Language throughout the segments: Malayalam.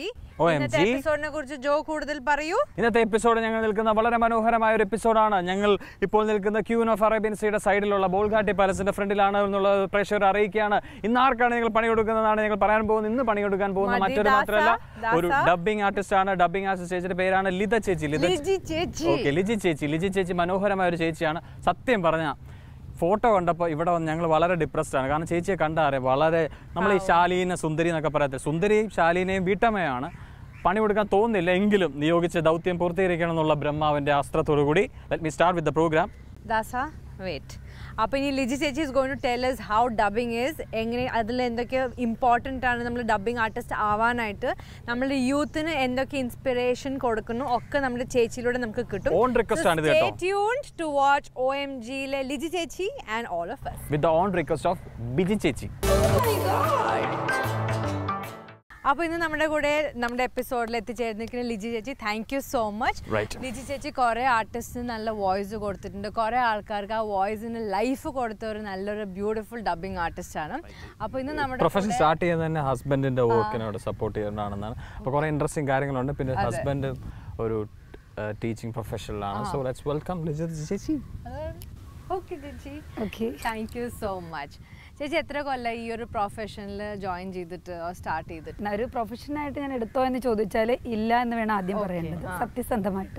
OMG. ഇന്നത്തെ എപ്പിസോഡിനെ കുറിച്ച് ജോ കൂടുതൽ പറയൂ ഇന്നത്തെ എപ്പിസോഡ് ഞങ്ങൾ നിൽക്കുന്ന വളരെ മനോഹരമായ ഒരു എപ്പിസോഡാണ് ഞങ്ങൾ ഇപ്പോൾ നിൽക്കുന്ന ക്യൂൻ ഓഫ് അറേബ്യൻ സീയുടെ സൈഡിലുള്ള ബോൾഗാട്ടി പാലസിന്റെ ഫ്രണ്ടിലാണ് എന്നുള്ളത് പ്രേക്ഷകർ അറിയിക്കുകയാണ് ഇന്ന് ആർക്കാണ് നിങ്ങൾ പണി കൊടുക്കുന്നതാണ് ഞങ്ങൾ പറയാൻ പോകുന്നത് ഇന്ന് പണി കൊടുക്കാൻ പോകുന്ന മതി, മറ്റൊരു ദാസ, മാത്രമല്ല ദാസ. ഒരു ഡബിംഗ് ആർട്ടിസ്റ്റ് ആണ് ഡബിംഗ് ആർട്ടിസ്റ്റ് ചേച്ചിയുടെ പേരാണ് ലിത ചേച്ചി ലിത ലിജി ചേച്ചി ഓക്കെ ലിജി ചേച്ചി ലിജി ചേച്ചി മനോഹരമായ ഒരു ചേച്ചിയാണ് സത്യം പറഞ്ഞ ഫോട്ടോ കണ്ടപ്പോൾ ഇവിടെ വന്ന് ഞങ്ങൾ വളരെ ഡിപ്രസ്ഡ് ആണ് കാരണം ചേച്ചിയെ കണ്ടറിയാം വളരെ നമ്മൾ ഈ ശാലീന സുന്ദരി എന്നൊക്കെ പറയത്തില്ല സുന്ദരിയും ശാലീനയും വീട്ടമ്മയാണ് പണി കൊടുക്കാൻ തോന്നുന്നില്ല എങ്കിലും നിയോഗിച്ച ദൗത്യം പൂർത്തീകരിക്കണം എന്നുള്ള ബ്രഹ്മാവിന്റെ അസ്ത്രത്തോടു കൂടി let me start with the program Dasa wait അപ്പോൾ ഇനി ലിജി ചേച്ചി is going to tell us how dubbing is എങ്ങനെ അതിൽ എന്തൊക്കെ ഇമ്പോർട്ടൻ്റ് ആണ് നമ്മൾ ഡബിങ് ആർട്ടിസ്റ്റ് ആവാനായിട്ട് നമ്മുടെ യൂത്തിന് എന്തൊക്കെ ഇൻസ്പിറേഷൻ കൊടുക്കുന്നു ഒക്കെ നമ്മുടെ ചേച്ചിയിലൂടെ നമുക്ക് കിട്ടും ഓൺ റിക്വസ്റ്റ് ആണ് ഇത് കേട്ടോ tuned to watch O M ജിയിലെ ലിജി ചേച്ചി and all of us with the on request of Biji ചേച്ചി അപ്പോൾ ഇന്ന് നമ്മുടെ കൂടെ നമ്മുടെ എപ്പിസോഡിൽ എത്തിച്ചേർന്നിരിക്കുന്ന ലിജി ചേച്ചി thank you so much Right. Liji ചേച്ചി കുറേ ആർട്ടിസ്റ്റിന് നല്ല വോയിസ് കൊടുത്തിട്ടുണ്ട് കുറേ ആൾക്കാർക്ക് ആ വോയിസിന് ലൈഫ് കൊടുത്ത ഒരു നല്ലൊരു ബ്യൂട്ടിഫുൾ ഡബിങ് ആർട്ടിസ്റ്റ് ആണ് അപ്പോൾ ഇന്ന് നമ്മുടെ പ്രൊഫഷൻ സ്റ്റാർട്ട് ചെയ്യുന്നത് തന്നെ ഹസ്ബൻഡിന്റെ വർക്കിനോട് സപ്പോർട്ട് ചെയ്യുന്നതാണെന്നാണ് അപ്പോൾ കുറേ ഇൻട്രസ്റ്റിംഗ് കാര്യങ്ങളുണ്ട് പിന്നെ ഹസ്ബൻഡ് ഒരു ടീച്ചിങ് പ്രൊഫഷണലാണ് സോ ലെറ്റ്സ് വെൽക്കം ലിജി ചേച്ചി ഓക്കെ ചേച്ചി okay thank you so much ചേച്ചി എത്ര കൊല്ലം ഈ ഒരു പ്രൊഫഷനിൽ ജോയിൻ ചെയ്തിട്ട് സ്റ്റാർട്ട് ചെയ്തിട്ട് ഒരു പ്രൊഫഷനായിട്ട് ഞാൻ എടുത്തോ എന്ന് ചോദിച്ചാൽ ഇല്ല എന്ന് വേണം ആദ്യം പറയേണ്ടത് സത്യസന്ധമായിട്ട്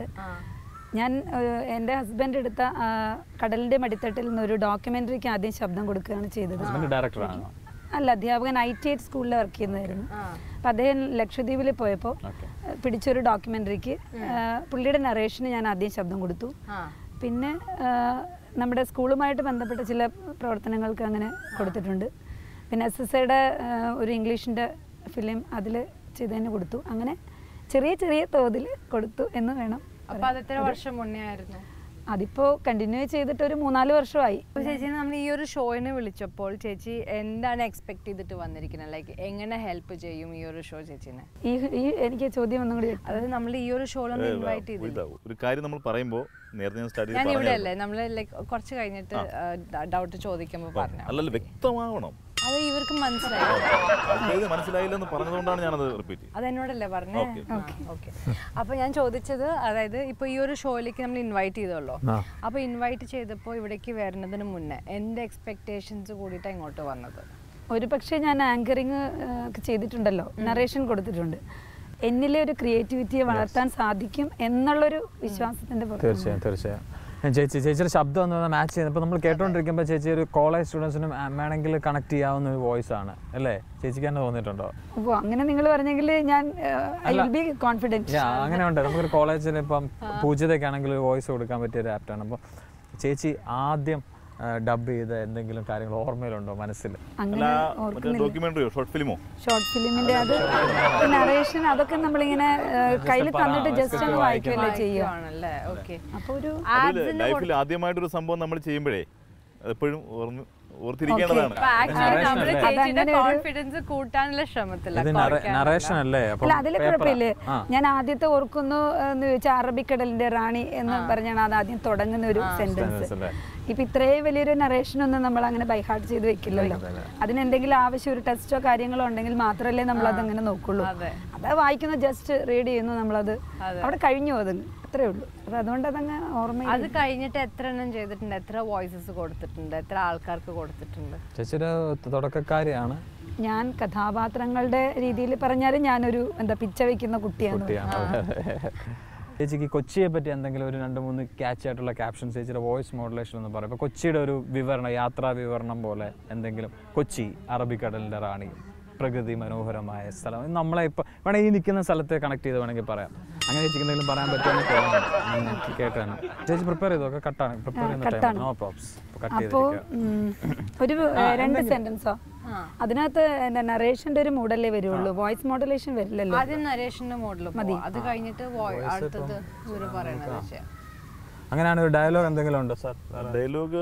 ഞാൻ ഏഹ്, എൻ്റെ ഹസ്ബൻഡ് എടുത്ത ആ, കടലിൻ്റെ മടിത്തട്ടിൽ നിന്ന് ഒരു ഡോക്യുമെൻ്ററിക്ക് ആദ്യം ശബ്ദം കൊടുക്കുകയാണ് ചെയ്തത് ഹസ്ബൻഡ് ഡയറക്ടറാണ് അല്ല അധ്യാപകൻ ഐ ടി എയ്റ്റ് സ്കൂളിൽ വർക്ക് ചെയ്യുന്നതായിരുന്നു അപ്പം അദ്ദേഹം ലക്ഷദ്വീപിൽ പോയപ്പോൾ Okay. ഏഹ്, പിടിച്ചൊരു ഡോക്യുമെൻ്ററിക്ക് പുള്ളിയുടെ നറേഷന് ഞാൻ ആദ്യം ശബ്ദം കൊടുത്തു ആ പിന്നെ ആ, നമ്മുടെ സ്കൂളുമായിട്ട് ബന്ധപ്പെട്ട ചില പ്രവർത്തനങ്ങൾക്ക് അങ്ങനെ കൊടുത്തിട്ടുണ്ട് പിന്നെ എസ് എസ് ഐയുടെ ഒരു ഇംഗ്ലീഷിൻ്റെ ഫിലിം അതിൽ ചെയ്തതിന് കൊടുത്തു അങ്ങനെ ചെറിയ ചെറിയ തോതിൽ കൊടുത്തു എന്ന് വേണം അപ്പോൾ അത് എത്ര വർഷം മുന്നേ ആയിരുന്നു അതിപ്പോൾ കണ്ടിന്യൂ ചെയ്തിട്ട് ഒരു മൂന്നാല് വർഷമായി അപ്പോൾ ചേച്ചി നമ്മൾ ഈ ഒരു ഷോയിനെ വിളിച്ചപ്പോൾ ചേച്ചി എന്താണ് എക്സ്പെക്ട് ചെയ്തിട്ട് വന്നിരിക്കുന്നത് ലൈക്ക് എങ്ങനെ ഹെൽപ്പ് ചെയ്യും ഈ ഒരു ഷോ ചേച്ചിനെ ഈ ഈ എനിക്ക് ചോദ്യം ഒന്നും കൂടി അതായത് നമ്മൾ ഈ ഒരു ഷോയിലൊന്ന് ഇൻവൈറ്റ് ചെയ്തില്ല ഇതാ, ഒരു കാര്യം നമ്മൾ പറയുമ്പോൾ നേരത്തെ ഞാൻ സ്റ്റാർട്ട് ഞാൻ ചെയ്ത് ഇവിടെ പറഞ്ഞായിരുന്നു. അല്ലേ നമ്മൾ ലൈക്ക് കുറച്ച് കഴിഞ്ഞിട്ട് ഡൗട്ട് ചോദിക്കുമ്പോൾ പറഞ്ഞു അല്ലല്ല വ്യക്തമാവണം അത് ഇവർക്ക് മനസ്സിലായി ആൾക്കാർക്ക് മനസ്സിലായില്ലെന്ന് പറഞ്ഞതുകൊണ്ടാണ് ഞാനത് റിപ്പീറ്റ് ചെയ്തത് അത് എന്നോടല്ലേ പറഞ്ഞേ ഓക്കെ അപ്പൊ ഞാൻ ചോദിച്ചത് അതായത് ഇപ്പൊ ഈ ഒരു ഷോയിലേക്ക് നമ്മൾ ഇൻവൈറ്റ് ചെയ്തല്ലോ ആ. അപ്പൊ ഇൻവൈറ്റ് ചെയ്തപ്പോൾ ഇവിടേക്ക് വരുന്നതിന് മുന്നേ എന്റെ എക്സ്പെക്ടേഷൻസ് കൂടിയിട്ടാണ് ഇങ്ങോട്ട് വന്നത് ഒരു പക്ഷേ ഞാൻ ആങ്കറിങ് ഒക്കെ ചെയ്തിട്ടുണ്ടല്ലോ നറേഷൻ കൊടുത്തിട്ടുണ്ട് എന്നിലെ ഒരു ക്രിയേറ്റിവിറ്റിയെ വളർത്താൻ സാധിക്കും എന്നുള്ളൊരു വിശ്വാസത്തിൻ്റെ പുറത്താണ്. തീർച്ചയായും തീർച്ചയായും ഞാൻ ചേച്ചി ചേച്ചിയുടെ ശബ്ദം എന്ന് മാച്ച് ചെയ്യുന്നത് ഇപ്പോൾ നമ്മൾ കേട്ടോണ്ടിരിക്കുമ്പോൾ ചേച്ചി ഒരു കോളേജ് സ്റ്റുഡൻസിനും വേണമെങ്കിൽ കണക്ട് ചെയ്യാവുന്ന ഒരു വോയിസ് ആണ് അല്ലേ ചേച്ചിക്ക് തന്നെ തോന്നിയിട്ടുണ്ടോ ഓ അങ്ങനെ നിങ്ങൾ പറഞ്ഞെങ്കിൽ ഞാൻ I will be confident Yeah, അങ്ങനെ ഉണ്ട് നമുക്കൊരു കോളേജിൽ ഇപ്പം പൂജിതയ്ക്ക് ആണെങ്കിൽ ഒരു വോയിസ് കൊടുക്കാൻ പറ്റിയ ഒരു ആപ്റ്റാണ് അപ്പോൾ ചേച്ചി ആദ്യം ഡബ് ചെയ്ത എന്തെങ്കിലും കാര്യങ്ങൾ ഓർമ്മയിലുണ്ടോ മനസ്സിൽ അല്ല അങ്ങനെ മറ്റേ ഡോക്യുമെന്ററിയോ ഷോർട്ട് ഫിലിമോ ഷോർട്ട് ഫിലിമിന്റെ അത് നറേഷൻ അതൊക്കെ നമ്മളിങ്ങനെ കയ്യിൽ തന്നിട്ട് ജസ്റ്റ് ഒന്ന് വായിക്കുകയല്ലേ ചെയ്യുക ആണല്ലേ ഓക്കെ അപ്പൊ ഒരു അതിൽ ലൈഫിൽ ആദ്യമായിട്ടൊരു സംഭവം നമ്മൾ ചെയ്യുമ്പോഴേ അതെപ്പോഴും ഓർമ്മ ഓർത്തിരിക്കേണ്ടതാണ് ആക്ച്വലി നമ്മൾ ചേച്ചിയുടെ അതങ്ങനെ ഒരു- കോൺഫിഡൻസ് കൂട്ടാനുള്ള ശ്രമത്തില്ല ഇത് നറേഷൻ അല്ലേ അപ്പം അല്ല അതിൽ paper ആ. കുഴപ്പമില്ലേ ആ. ഞാൻ ആദ്യത്തെ ഓർക്കുന്നു എന്ന് ചോദിച്ചാൽ അറബിക്കടലിന്റെ റാണി എന്ന് പറഞ്ഞാണ് അത് ആദ്യം തുടങ്ങുന്ന ഒരു സെന്റൻസ് sentence അല്ലേ? ഇപ്പൊ ഇത്രയും വലിയൊരു നറേഷൻ ഒന്നും നമ്മൾ അങ്ങനെ ബൈഹാർട്ട് ചെയ്ത് വെക്കില്ലല്ലോ അതിന് എന്തെങ്കിലും ആവശ്യം ഒരു ടെസ്റ്റോ കാര്യങ്ങളോ ഉണ്ടെങ്കിൽ മാത്രമല്ലേ നമ്മൾ അതങ്ങനെ നോക്കുള്ളൂ അതെ. അത് വായിക്കുന്ന ജസ്റ്റ് റീഡ് ചെയ്യുന്നു നമ്മളത് അവിടെ കഴിഞ്ഞു അത് അത്രേ ഉള്ളൂ അപ്പൊ അതുകൊണ്ട് അതങ്ങ് ഓർമ്മ അത് കഴിഞ്ഞിട്ട് എത്ര എണ്ണം ചെയ്തിട്ടുണ്ട് എത്ര വോയിസസ് കൊടുത്തിട്ടുണ്ട് എത്ര ആൾക്കാർക്ക് കൊടുത്തിട്ടുണ്ട് ചേച്ചിയുടെ തുടക്കക്കാരിയാണ് ഞാൻ കഥാപാത്രങ്ങളുടെ രീതിയിൽ പറഞ്ഞാൽ ഞാനൊരു എന്താ പിച്ച വെക്കുന്ന കുട്ടിയാണ് കുട്ടിയാണ് ചേച്ചിക്ക് കൊച്ചിയെ പറ്റി എന്തെങ്കിലും ഒരു രണ്ട് മൂന്ന് ക്യാച്ച് ആയിട്ടുള്ള ക്യാപ്ഷൻസ് ചേച്ചിയുടെ വോയിസ് മോഡുലേഷൻ എന്ന് പറയും ഇപ്പോൾ കൊച്ചിയുടെ ഒരു വിവരണം യാത്രാ വിവരണം പോലെ എന്തെങ്കിലും കൊച്ചി അറബിക്കടലിൻ്റെ റാണി പ്രകൃതി മനോഹരമായ സ്ഥലം ഇത് നമ്മളെ ഇപ്പോൾ വേണമെങ്കിൽ ഈ നിൽക്കുന്ന സ്ഥലത്തെ കണക്ട് ചെയ്ത് വേണമെങ്കിൽ പറയാം അങ്ങനെ ചേച്ചിക്ക് എന്തെങ്കിലും പറയാൻ പറ്റുമെന്ന് തോന്നുന്നു എനിക്ക് കേട്ടാണ് ചേച്ചി പ്രിപ്പയർ ചെയ്തോ ഒക്കെ കട്ടാണ് പ്രിപ്പയർ ചെയ്യുന്ന ടൈം നോ പ്രോബ്സ് കട്ട് അപ്പോ ചെയ്തിരിക്കുക ഉം, ഒരു രണ്ട് സെന്റൻസോ അതിനകത്ത് നറേഷന്റെ ഒരു മോഡലേ വരുള്ളൂ വോയിസ് മോഡുലേഷൻ വരില്ലല്ലോ ആദ്യം നരേഷിന്റെ മോഡൽ അത് കഴിഞ്ഞിട്ട് വോയി- അടുത്തത് ഇവര് പറയണത് വെച്ചാ. അങ്ങനെയാണ് ഒരു ഡയലോഗ് എന്തെങ്കിലും ഉണ്ടോ സാർ ഡയലോഗ്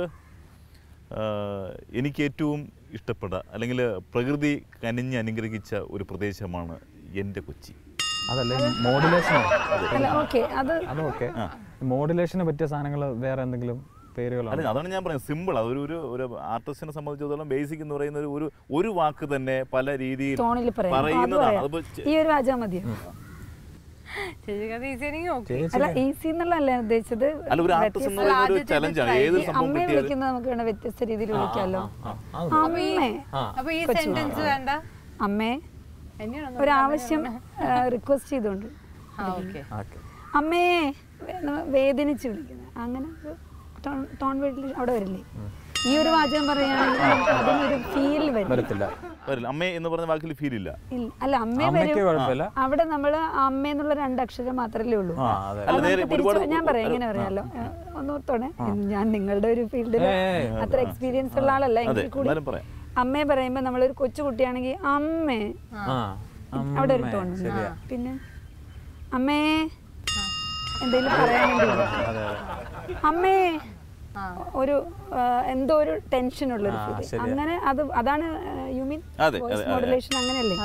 എനിക്ക് ഏറ്റവും ഇഷ്ടപ്പെട്ട അല്ലെങ്കിൽ പ്രകൃതി കനിഞ്ഞ് അനുഗ്രഹിച്ച ഒരു പ്രദേശമാണ് എൻ്റെ കൊച്ചി അതല്ലേ മോഡുലേഷൻ അല്ല ഓക്കെ അത് അത് ഓക്കെ മോഡുലേഷന് പറ്റിയ സാധനങ്ങൾ വേറെ എന്തെങ്കിലും പേരുകളാണ് അല്ല അതാണ് ഞാൻ പറയുന്നത് സിമ്പിൾ അതൊരു ഒരു ഒരു ആർട്ടിസ്റ്റിനെ സംബന്ധിച്ചിടത്തോളം ബേസിക് എന്ന് പറയുന്ന ഒരു- ഒരു ഒരു വാക്ക് തന്നെ പല രീതിയിൽ ടോണിൽ പറയാം അത് പറയുന്നതാണ് പറയാം. അതിപ്പോ ചെ- ഈ ഒരു വാചകം മതിയോ ചേച്ചിക്ക് അത് ഈസി ആണെങ്കിൽ ഓക്കെ ചേച്ചി അല്ല ഈസി എന്നുള്ളതല്ല ഞാൻ ഉദ്ദേശിച്ചത് അല്ല ഒരു ആർട്ടിസ്റ്റ് എന്ന് പറയുന്ന ഒരു ആദ്യത്തെ ചലഞ്ചാണ് try ഏത് ചെയ്യാം. സംഭവം അമ്മയെ കിട്ടിയാലും വിളിക്കുന്നത് നമുക്ക് വേണം വ്യത്യസ്ത രീതിയിൽ വിളിക്കാമല്ലോ ആ, ആ, അമ്മേ അപ്പൊ ഈ സെന്റൻസ് വേണ്ട അമ്മേ എന്നെയാണോ ഒരാവശ്യം റിക്വസ്റ്റ് ചെയ്തുകൊണ്ട് ആ ഓക്കെ ഓക്കെ അമ്മേ വേ- നമ്മ- വേദനിച്ച് വിളിക്കുന്നത് അങ്ങനെ ഒരു ടോൺ- ടോൺ വീട്ടിൽ അവിടെ വരില്ലേ ഈ ഒരു വാചകം പറയുകയാണെങ്കിൽ നമുക്ക് അതിനൊരു ഫീൽ വരും വരത്തില്ല വരില്ല അമ്മേ എന്ന് പറഞ്ഞ വാക്കിൽ ഫീൽ ഇല്ല ഇല്ല അല്ല അമ്മേ അമ്മയ്ക്ക് വരും കുഴപ്പമില്ല അവിടെ നമ്മൾ അമ്മ എന്നുള്ള രണ്ട് അക്ഷരം മാത്രമല്ലേ ഉള്ളൂ ആ അതെ അത് അല്ല, നേരെ നമുക്ക് ഒരുപാട് തിരിച്ച് ഞാൻ പറയാം ഇങ്ങനെ പറയാമല്ലോ ഒന്നോർത്തോണേ ഞാൻ നിങ്ങളുടെ ഒരു ഫീൽഡിൽ ഏയ്. അത്ര എക്സ്പീരിയൻസ് ഉള്ള ആളല്ല അതെ എങ്കിൽ കൂടി എന്നാലും പറയാം അമ്മയെ പറയുമ്പോൾ നമ്മളൊരു കൊച്ചു കുട്ടിയാണെങ്കിൽ അമ്മേ ആ അവിടെ ഒരു അമ്മേ, ടോൺ ശരിയാ പിന്നെ അമ്മേ എന്തെങ്കിലും പറയാൻ വേണ്ടി വരും. അതെ അതെ അമ്മേ ഒരു ആ, എന്തോ ഒരു ടെൻഷൻ ഉള്ള ഒരു ആ, ഫീൽ ശരിയാ. അങ്ങനെ അത് അതാണ് യു മീൻ അതെ, വോയിസ് അതെ, അതെ. മോഡുലേഷൻ അങ്ങനെയല്ലേ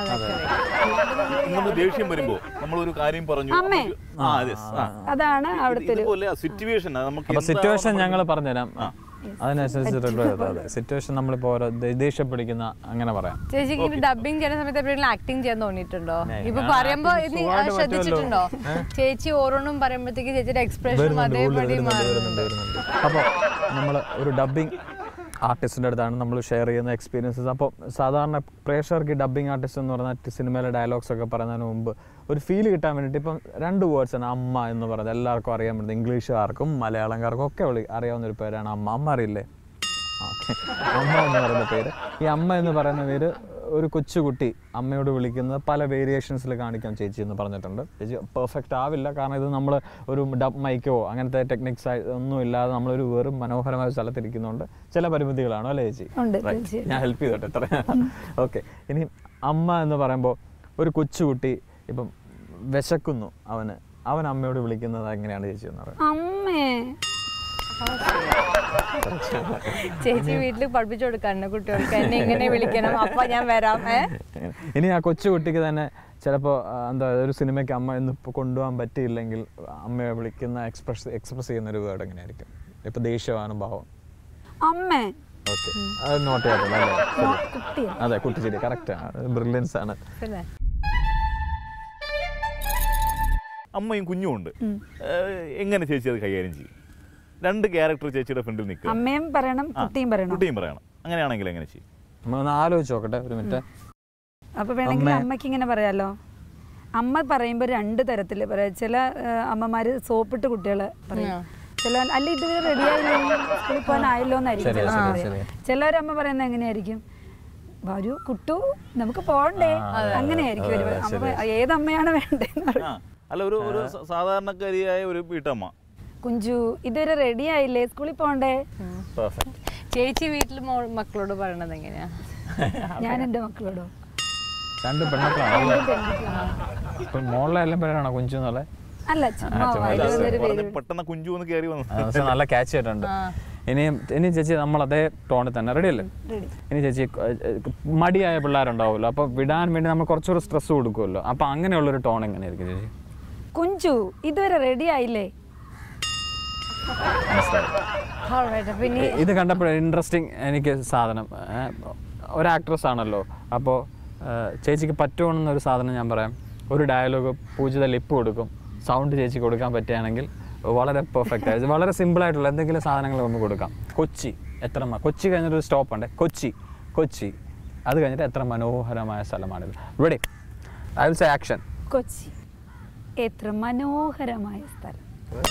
നമ്മൾ ദേഷ്യം വരുമ്പോ നമ്മൾ ഒരു കാര്യം പറഞ്ഞു അമ്മേ. നമുക്ക് ആ, yes, ആ. അതാണ് അവിടുത്തെ ഒരു ഇതുപോലെ സിറ്റുവേഷൻ നമുക്ക് അപ്പൊ എന്താണോ സിറ്റുവേഷൻ നമ്മൾ- ഞങ്ങൾ പറഞ്ഞുതരാം അതിനനുസരിച്ച് റിപ്ലൈ ചെയ്താൽ മതി സിറ്റുവേഷൻ നമ്മളിപ്പോ ഓരോ ദേ- ദേഷ്യപ്പിടിക്കുന്ന അങ്ങനെ പറയാം ചേച്ചിക്ക് ഇങ്ങനെ ഡബിങ് ചെയ്യുന്ന സമയത്ത് എപ്പോഴെങ്കിലും ആക്ടിങ് ചെയ്യാൻ തോന്നിയിട്ടുണ്ടോ ഞാൻ- ഇപ്പൊ ഞാൻ പറയുമ്പോ acting ഇനി സുഖമായിട്ട് ശ്രദ്ധിച്ചിട്ടുണ്ടോ ചേച്ചി ഓരോന്നും പറയുമ്പോഴത്തേക്ക് ചേച്ചിയുടെ എക്സ്പ്രഷനും വരുന്നുണ്ട് കൂടുതൽ അതേപടി വരുന്നുണ്ട് വരുന്നുണ്ട് മാറുന്നുണ്ട് വരുന്നുണ്ട് അപ്പോൾ നമ്മൾ ഒരു ഡബ്ബിംഗ് ആർട്ടിസ്റ്റിൻ്റെ അടുത്താണ് നമ്മൾ ഷെയർ ചെയ്യുന്ന എക്സ്പീരിയൻസസ് അപ്പോൾ സാധാരണ പ്രേക്ഷകർക്ക് ഡബ്ബിംഗ് ആർട്ടിസ്റ്റ് എന്ന് പറഞ്ഞാൽ സിനിമയിലെ ഡയലോഗ്സ് ഒക്കെ പറയുന്നതിന് മുമ്പ് ഒരു ഫീൽ കിട്ടാൻ വേണ്ടിയിട്ട് ഇപ്പം രണ്ട് വേർഡ്സ് ആണ് അമ്മ എന്ന് പറയുന്നത് എല്ലാവർക്കും അറിയാൻ പറ്റുന്നത് ഇംഗ്ലീഷുകാർക്കും മലയാളംകാർക്കും ഒക്കെ വിളി അറിയാവുന്ന ഒരു പേരാണ് അമ്മ അമ്മ അറിയില്ലേ ഓക്കെ അമ്മ എന്ന് പറയുന്ന പേര് ഈ അമ്മ എന്ന് പറയുന്ന പേര് ഒരു കൊച്ചുകുട്ടി അമ്മയോട് വിളിക്കുന്നത് പല വേരിയേഷൻസിൽ കാണിക്കാം ചേച്ചി എന്ന് പറഞ്ഞിട്ടുണ്ട് ചേച്ചി പെർഫെക്റ്റ് ആവില്ല കാരണം ഇത് നമ്മൾ ഒരു ഡബ് മൈക്കോ അങ്ങനത്തെ ടെക്നിക്സ് ഒന്നും ഇല്ലാതെ നമ്മളൊരു വെറും മനോഹരമായ സ്ഥലത്തിരിക്കുന്നതുകൊണ്ട് ചില പരിമിതികളാണോ അല്ലേ ചേച്ചി ഉണ്ട് Right. തീർച്ചയായും ഞാൻ ഹെൽപ്പ് ചെയ്തോട്ടെ എത്ര ഓക്കെ ഇനി അമ്മ എന്ന് പറയുമ്പോൾ ഒരു കൊച്ചുകുട്ടി ഇപ്പം വിശക്കുന്നു അവന് അവൻ അമ്മയോട് വിളിക്കുന്നത് എങ്ങനെയാണ് ചേച്ചി എന്ന് പറയുന്നത് അമ്മേ ചേച്ചി വീട്ടിൽ പഠിപ്പിച്ചു കൊടുക്കാണ് കുട്ടികൾക്ക് എന്നെ ഇങ്ങനെ വിളിക്കണം അപ്പ ഞാൻ വരാം ഏ ഇനി ആ കൊച്ചുകുട്ടിക്ക് തന്നെ ചിലപ്പോൾ എന്താ ഒരു സിനിമയ്ക്ക് അമ്മ ഇന്ന് ഇപ്പോൾ കൊണ്ടുപോകാൻ പറ്റിയില്ലെങ്കിൽ അമ്മയെ വിളിക്കുന്ന എക്സ്പ്രസ് എക്സ്പ്രസ് ചെയ്യുന്ന ഒരു വേർഡ് എങ്ങനെയായിരിക്കും ഇപ്പം ദേഷ്യമാണ് ഭാവം അമ്മേ ഓക്കെ അത് നോട്ട് ചെയ്തിട്ടുണ്ട് അല്ലേ ശരി. കുട്ടിയെ അതെ കുട്ടി ശരി കറക്റ്റ് ആണ് ബ്രില്യൻസ് ആണ് പിന്നെ അമ്മയും കുഞ്ഞും ഉണ്ട് ഏഹ്, എങ്ങനെ ചേച്ചി അത് കൈകാര്യം ചെയ്യും രണ്ട് ക്യാരക്ടർ ചേച്ചിയുടെ ഫ്രണ്ടിൽ നിൽക്കുക അമ്മയും പറയണം കുട്ടിയും പറയണം കുട്ടിയും പറയണം അങ്ങനെയാണെങ്കിൽ എങ്ങനെ ചെയ്യും നമ്മൾ ഒന്ന് ആലോചിച്ച് നോക്കട്ടെ ഒരു മിനിറ്റ് അപ്പൊ വേണമെങ്കിൽ അമ്മേ. അമ്മയ്ക്ക് ഇങ്ങനെ പറയാലോ അമ്മ പറയുമ്പോൾ രണ്ട് തരത്തിൽ പറയാം ചില ആ, അമ്മമാര് സോപ്പിട്ട് കുട്ടികളെ പറയും ചില അല്ല ഇത് റെഡിയായില്ലോ സ്കൂളിൽ പോകാനായല്ലോ എന്നായിരിക്കും ശരിയാ, ചിലർ ശരിയാ, പറയാം ശരിയാ. ചിലരമ്മ പറയുന്നത് എങ്ങനെയായിരിക്കും വരൂ കുട്ടു നമുക്ക് പോണ്ടേ അങ്ങനെയായിരിക്കും ഒരു അമ്മ പറ- ഏതമ്മയാണ് വേണ്ടതെന്ന് പറയും ആ അല്ല ഒരു ഒരു സ- സാധാരണക്കാരിയായ ഒരു വീട്ടമ്മ കുഞ്ചു ഇതുവരെ റെഡി ആയില്ലേ സ്കൂളിൽ പോണ്ടേ പെർഫെക്റ്റ് ചേച്ചി വീട്ടിൽ മോൾ- മക്കളോട് പറയണത് എങ്ങനെയാ ഞാൻ എൻ്റെ മക്കളോടോ രണ്ട് പെണ്ണക്കളാണ് ഇപ്പം മോളിലെ എല്ലാം പേരാണോ കുഞ്ചു എന്നുള്ള അല്ല ചുമ്മാ ചുമ്മാ വായിൽ just വന്നൊരു പറഞ്ഞ് പേര് പെട്ടെന്ന് കുഞ്ചു എന്ന് കയറി വന്നു പക്ഷെ നല്ല ക്യാച്ച് ആയിട്ടുണ്ട് ഇനി ഇനി ചേച്ചി നമ്മൾ അതേ ടോണിൽ തന്നെ റെഡി അല്ലേ റെഡി ഇനി ചേച്ചി ഏഹ്, ഏഹ്, മടിയായ പിള്ളേരുണ്ടാവുമല്ലോ അപ്പോൾ വിടാൻ വേണ്ടി നമ്മൾ കുറച്ചുകൂടി സ്ട്രെസ് കൊടുക്കുമല്ലോ അപ്പോൾ അങ്ങനെയുള്ളൊരു ടോൺ എങ്ങനെയായിരിക്കും ചേച്ചി കുഞ്ചു ഇതുവരെ റെഡി ആയില്ലേ മനസ്സിലായി Alright, അപ്പൊ ഇനി ഇത് കണ്ടപ്പോൾ ഇൻട്രസ്റ്റിംഗ് എനിക്ക് സാധനം ഏഹ്, ഒരു ആക്ട്രസ് ആണല്ലോ അപ്പോൾ ചേച്ചിക്ക് പറ്റുമെന്നൊരു സാധനം ഞാൻ പറയാം ഒരു ഡയലോഗ് പൂജിത ലിപ്പ് കൊടുക്കും സൗണ്ട് ചേച്ചിക്ക് കൊടുക്കാൻ പറ്റുകയാണെങ്കിൽ വളരെ പെർഫെക്റ്റ് ആയി വളരെ സിമ്പിൾ ആയിട്ടുള്ള എന്തെങ്കിലും സാധനങ്ങൾ നമുക്ക് കൊടുക്കാം കൊച്ചി എത്ര മ- കൊച്ചി കഴിഞ്ഞിട്ടൊരു സ്റ്റോപ്പ് ഉണ്ട് കൊച്ചി കൊച്ചി അത് കഴിഞ്ഞിട്ട് എത്ര മനോഹരമായ സ്ഥലമാണിത് ready I will say action Kochi എത്ര മനോഹരമായ സ്ഥലം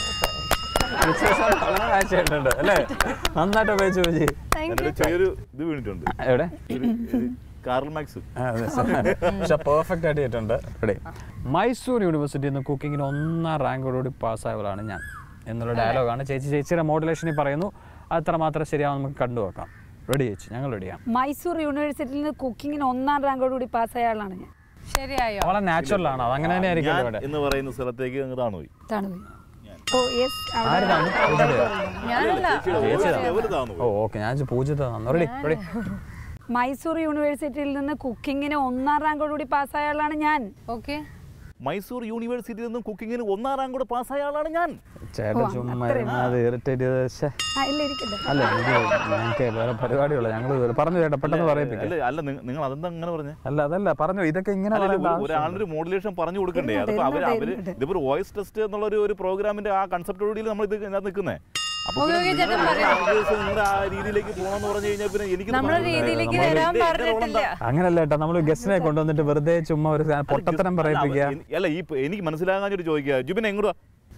വളരെ match ആയിട്ടുണ്ട് അല്ലേ നന്നായിട്ട് ഉപയോഗിച്ചു ചേച്ചി അതിനൊരു ചെറിയൊരു ഇത് വീണിട്ടുണ്ട് എവിടെ ഒരു- ഒരു കാർൽ മാക്സ് പക്ഷെ പെർഫെക്റ്റ് ആയിട്ട് ചെയ്തിട്ടുണ്ട് റെഡി മൈസൂർ യൂണിവേഴ്സിറ്റിയിൽ നിന്ന് കുക്കിങ്ങിന് ഒന്നാം റാങ്കോടുകൂടി പാസ്സായവളാണ് ഞാൻ എന്നുള്ള ഡയലോഗാണ് ചേച്ചി ചേച്ചിയുടെ മോഡുലേഷനിൽ പറയുന്നു അത്ര മാത്രം ശരിയാവും നമുക്ക് കണ്ടു നോക്കാം റെഡി ചേച്ചി ഞങ്ങൾ റെഡിയാണ് മൈസൂർ യൂണിവേഴ്സിറ്റിയിൽ നിന്ന് കുക്കിങ്ങിന് ഒന്നാം റാങ്കോട് കൂടി പാസ്സായ ആളാണ് ഞാൻ ശരിയായോ വളരെ നാച്ചുറൽ ആണ് അത് അങ്ങനെ തന്നെ ആയിരിക്കും ഞാൻ ഇവിടെ എന്ന് പറയുന്ന സ്ഥലത്തേക്ക് അങ്ങ് താണുപോയി തണുപോയി ഓ യെസ് ആര് താന്നു? പൂജിതയോ? ഞാനല്ല ഒരു താണുപോയി ഓ ഓക്കെ ഞാൻ പൂജിത തന്നു റെഡി റെഡി മൈസൂർ യൂണിവേഴ്സിറ്റിയിൽ നിന്ന് കുക്കിങ്ങിന് ഒന്നാം റാങ്കോട് കൂടി പാസ്സായ ആളാണ് ഞാൻ ഓക്കെ മൈസൂർ യൂണിവേഴ്സിറ്റിയിൽ നിന്നും കുക്കിങ്ങിന് ഒന്നാം റാങ്ക് കൂടെ പാസ്സായ ആളാണ് ഞാൻ ചേട്ടൻ ഓ, ചുമ്മാ അത്രയും. ഇരുന്ന് അത് ഇറിറ്റേറ്റ് ചെയ്ത് ശ്ശെ. ആ ഇല്ല ഇരിക്കട്ടെ അല്ല എനിക്ക് ഞങ്ങൾക്ക് വേറെ പരിപാടിയുള്ള ഞങ്ങൾ പറഞ്ഞു ചേട്ടാ പെട്ടെന്ന് പറയിപ്പിക്കാം അല്ല അല്ല നിങ്ങ- നിങ്ങൾ അതെന്താ അങ്ങനെ പറഞ്ഞേ അല്ല അതല്ല പറഞ്ഞു ഇതൊക്കെ ഇങ്ങനെ അല്ല, പറയേണ്ട ഒരു- ആവശ്യം- ഒരാളിനൊരു മോഡുലേഷൻ പറഞ്ഞു കൊടുക്കണ്ടേ ഇരുന്നോട്ടെ, അതിപ്പോ അവര് അവര് ഇരുന്നോട്ടെ. ഇതിപ്പോ ഒരു വോയിസ് ടെസ്റ്റ് എന്നുള്ള ഒരു ഒരു പ്രോഗ്രാമിന്റെ ആ കൺസെപ്റ്റോടുകൂടി നമ്മൾ ഇത് ഇതിനകത്ത് നിൽക്കുന്നേ അപ്പൊ ഓക്കേ, പിന്നെ ഓക്കേ, ചേട്ടൻ നിങ്ങളുടെ പറയൂ. ആംബിയൻസ് നിങ്ങളുടെ ആ രീതിയിലേക്ക് പോകണമെന്ന് പറഞ്ഞു കഴിഞ്ഞാൽ പിന്നെ എനിക്ക് നമ്മളെ രീതിയിലേക്ക് നമ്മള് വരാൻ എന്റെ- എന്റെ പറഞ്ഞിട്ടില്ല അങ്ങനല്ല ഏട്ടാ നമ്മൾ ഗസ്റ്റിനെ കൊണ്ടുവന്നിട്ട് വെറുതെ ചുമ്മാ ഒരു സാ- പൊട്ടത്തരം പറയിപ്പിക്കുക അല്ല ഈ എനിക്ക് മനസ്സിലാകാഞ്ഞൊരു ചോദിക്കുക ജുബിൻ എങ്ങോട്ടാ